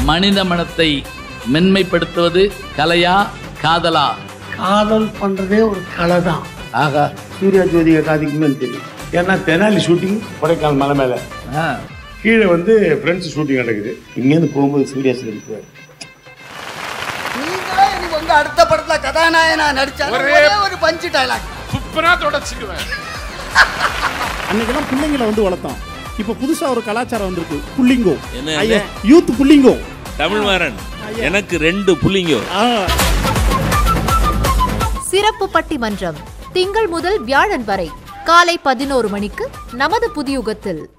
மனித மனத்தை மென்மைப்படுத்துவது கலையா காதலா காதல் பண்றதே ஒரு கலை தான் ஆகா சூர்யா ஜோதிகா காதிக்குமே தெரியும் ஏன்னா தெனாலி ஷூட்டிங் கொடைக்கானல் மலை மேலே ஆ, கீழே வந்து ஃப்ரெண்ட்ஸ் ஷூட்டிங் நடக்குது இங்கேருந்து போகும்போது சூர்யா சார் இருப்பார் நீங்களே இனி உங்க அடுத்த படத்துல கதாநாயகனா நடிச்சா ஒரே ஒரு பஞ்சு டைலாக் துப்புனா தொடச்சுக்குவேன் அன்னைக்கெல்லாம் பிள்ளைங்களை வந்து வளர்த்தோம் இப்போ புதுசா ஒரு கலாச்சாரம் வந்திருக்கு புள்ளிங்கோ என்ன ஐயா யூத் புள்ளிங்கோ தமிழ்மாறன் எனக்கு ரெண்டு புள்ளிங்கோ ஆ சிறப்பு பட்டிமன்றம் திங்கள் முதல் வியாழன் வரை காலை பதினோரு மணிக்கு நமது புதியுகத்தில்